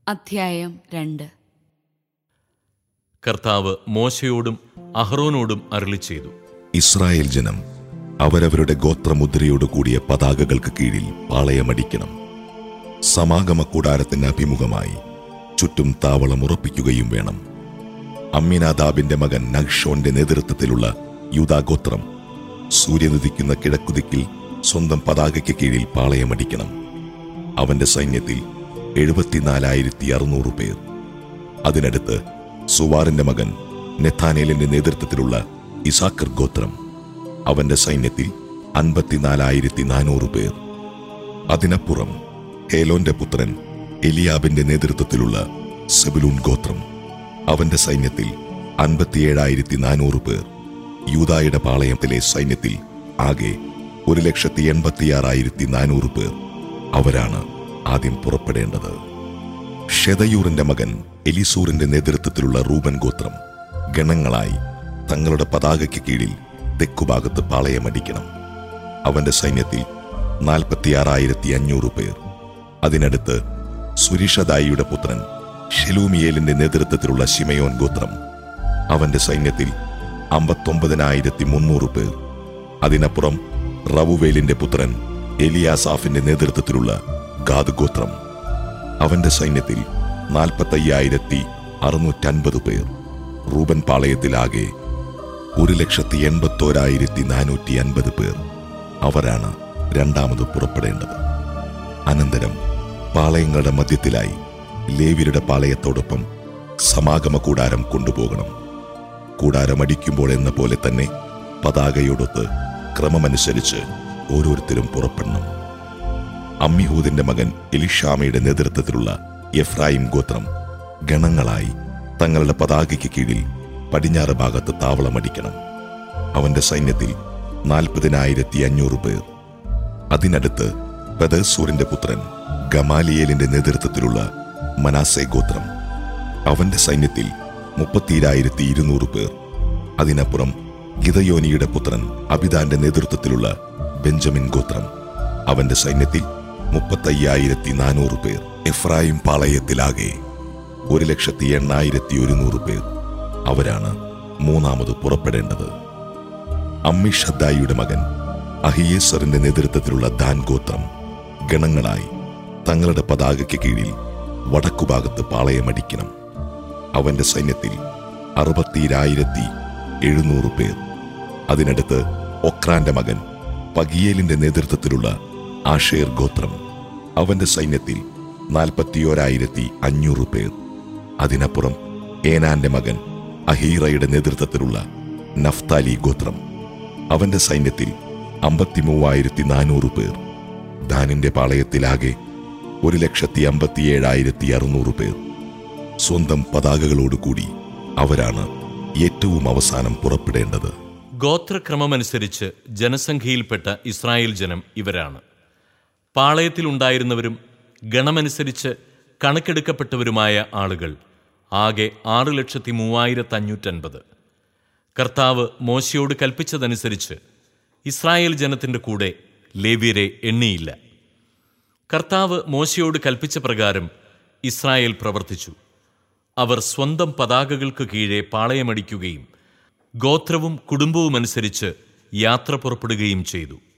അധ്യായം രണ്ട് കർത്താവ് മോശയോടും അഹ്റോനോടും അരുളി ചെയ്തു ഇസ്രായേൽ ജനം അവരവരുടെ ഗോത്രമുദ്രയോട് കൂടിയ പതാകകൾക്ക് കീഴിൽ പാളയമടിക്കണം സമാഗമ കൂടാരത്തിന് അഭിമുഖമായി ചുറ്റും താവളം ഉറപ്പിക്കുകയും വേണം അമ്മിനാദാബിന്റെ മകൻ നഗ്ഷോന്റെ നേതൃത്വത്തിലുള്ള യൂതാഗോത്രം സൂര്യനുദിക്കുന്ന കിഴക്കുദിക്കിൽ സ്വന്തം പതാകയ്ക്ക് കീഴിൽ പാളയമടിക്കണം അവന്റെ സൈന്യത്തിൽ എഴുപത്തിനാലായിരത്തി അറുന്നൂറ് പേർ അതിനടുത്ത് സുവാറിന്റെ മകൻ നെഥാനേലിന്റെ നേതൃത്വത്തിലുള്ള ഇസാക്കർ ഗോത്രം അവന്റെ സൈന്യത്തിൽ അൻപത്തിനാലായിരത്തി നാനൂറ് പേർ അതിനപ്പുറം ഹേലോന്റെ പുത്രൻ എലിയാബിന്റെ നേതൃത്വത്തിലുള്ള സെബുലൂൺ ഗോത്രം അവന്റെ സൈന്യത്തിൽ അൻപത്തിയേഴായിരത്തി നാനൂറ് പേർ യൂതായുടെ പാളയത്തിലെ സൈന്യത്തിൽ ആകെ ഒരു ലക്ഷത്തി എൺപത്തിയാറായിരത്തി നാനൂറ് പേർ അവരാണ് ആദ്യം പുറപ്പെടേണ്ടത് ഷെതയൂറിന്റെ മകൻ എലിസൂറിന്റെ നേതൃത്വത്തിലുള്ള റൂബൻ ഗോത്രം ഗണങ്ങളായി തങ്ങളുടെ പതാകയ്ക്ക് കീഴിൽ തെക്കുഭാഗത്ത് പാളയമടിക്കണം അവന്റെ സൈന്യത്തിൽ നാൽപ്പത്തിയാറായിരത്തി അഞ്ഞൂറ് പേർ അതിനടുത്ത് സുരിഷദായിയുടെ പുത്രൻ ഷെലൂമിയേലിന്റെ നേതൃത്വത്തിലുള്ള ശിമയോൻ ഗോത്രം അവന്റെ സൈന്യത്തിൽ അമ്പത്തൊമ്പതിനായിരത്തി മുന്നൂറ് പേർ അതിനപ്പുറം റവുവേലിന്റെ പുത്രൻ എലിയാസാഫിന്റെ നേതൃത്വത്തിലുള്ള ഗാദ് ഗോത്രം അവന്റെ സൈന്യത്തിൽ നാൽപ്പത്തയ്യായിരത്തി അറുന്നൂറ്റൻപത് പേർ റൂബൻ പാളയത്തിലാകെ ഒരു ലക്ഷത്തി എൺപത്തോരായിരത്തി നാനൂറ്റി അൻപത് പേർ അവരാണ് രണ്ടാമത് പുറപ്പെടേണ്ടത് അനന്തരം പാളയങ്ങളുടെ മധ്യത്തിലായി ലേവ്യരുടെ പാളയത്തോടൊപ്പം സമാഗമ കൂടാരം കൊണ്ടുപോകണം കൂടാരം അടിക്കുമ്പോൾ എന്ന പോലെ തന്നെ പതാകയോടൊത്ത് ക്രമമനുസരിച്ച് ഓരോരുത്തരും പുറപ്പെടണം അമ്മിഹൂദിന്റെ മകൻ എലിഷാമയുടെ നേതൃത്വത്തിലുള്ള എഫ്രായിം ഗോത്രം ഗണങ്ങളായി തങ്ങളുടെ പതാകയ്ക്ക് കീഴിൽ പടിഞ്ഞാറ് ഭാഗത്ത് താവളമടിക്കണം അവന്റെ സൈന്യത്തിൽ നാൽപ്പതിനായിരത്തി അഞ്ഞൂറ് പേർ അതിനടുത്ത് പെദസൂറിന്റെ പുത്രൻ ഗമാലിയേലിന്റെ നേതൃത്വത്തിലുള്ള മനാസെ ഗോത്രം അവന്റെ സൈന്യത്തിൽ മുപ്പത്തിരായിരത്തി ഇരുന്നൂറ് പേർ അതിനപ്പുറം ഗിതയോനിയുടെ പുത്രൻ അബിദാന്റെ നേതൃത്വത്തിലുള്ള ബെഞ്ചമിൻ ഗോത്രം അവന്റെ സൈന്യത്തിൽ മുപ്പത്തയ്യായിരത്തി നാനൂറ് പേർ എഫ്രായിം പാളയത്തിലാകെ ഒരു ലക്ഷത്തി എണ്ണായിരത്തി ഒരുന്നൂറ് പേർ അവരാണ് മൂന്നാമത് പുറപ്പെടേണ്ടത് അമ്മിഷദ്ദായിയുടെ മകൻ അഹിയേസറിന്റെ നേതൃത്വത്തിലുള്ള ദാൻ ഗോത്രം ഗണങ്ങളായി തങ്ങളുടെ പതാകയ്ക്ക് കീഴിൽ വടക്കുഭാഗത്ത് പാളയമടിക്കണം അവന്റെ സൈന്യത്തിൽ അറുപത്തിരായിരത്തി എഴുന്നൂറ് പേർ അതിനടുത്ത് ഒക്രാന്റെ മകൻ പകിയേലിന്റെ നേതൃത്വത്തിലുള്ള ആഷേർ ഗോത്രം അവന്റെ സൈന്യത്തിൽ നാൽപ്പത്തിയോരായിരത്തി അഞ്ഞൂറ് പേർ അതിനപ്പുറം ഏനാന്റെ മകൻ അഹീറയുടെ നേതൃത്വത്തിലുള്ള നഫ്താലി ഗോത്രം അവന്റെ സൈന്യത്തിൽ അമ്പത്തിമൂവായിരത്തി നാനൂറ് പേർ ദാനിന്റെ പാളയത്തിലാകെ ഒരു ലക്ഷത്തി അമ്പത്തിയേഴായിരത്തി അറുന്നൂറ് പേർ സ്വന്തം പതാകകളോടുകൂടി അവരാണ് ഏറ്റവും അവസാനം പുറപ്പെടേണ്ടത് ഗോത്രക്രമമനുസരിച്ച് ജനസംഖ്യയിൽപ്പെട്ട ഇസ്രായേൽ ജനം ഇവരാണ് പാളയത്തിലുണ്ടായിരുന്നവരും ഗണമനുസരിച്ച് കണക്കെടുക്കപ്പെട്ടവരുമായ ആളുകൾ ആകെ ആറ് ലക്ഷത്തി മൂവായിരത്തി അഞ്ഞൂറ്റൻപത് കർത്താവ് മോശയോട് കൽപ്പിച്ചതനുസരിച്ച് ഇസ്രായേൽ ജനത്തിൻ്റെ കൂടെ ലേവ്യരെ എണ്ണിയില്ല കർത്താവ് മോശയോട് കൽപ്പിച്ച പ്രകാരം ഇസ്രായേൽ പ്രവർത്തിച്ചു അവർ സ്വന്തം പതാകകൾക്ക് കീഴെ പാളയമടിക്കുകയും ഗോത്രവും കുടുംബവും അനുസരിച്ച് യാത്ര പുറപ്പെടുകയും ചെയ്തു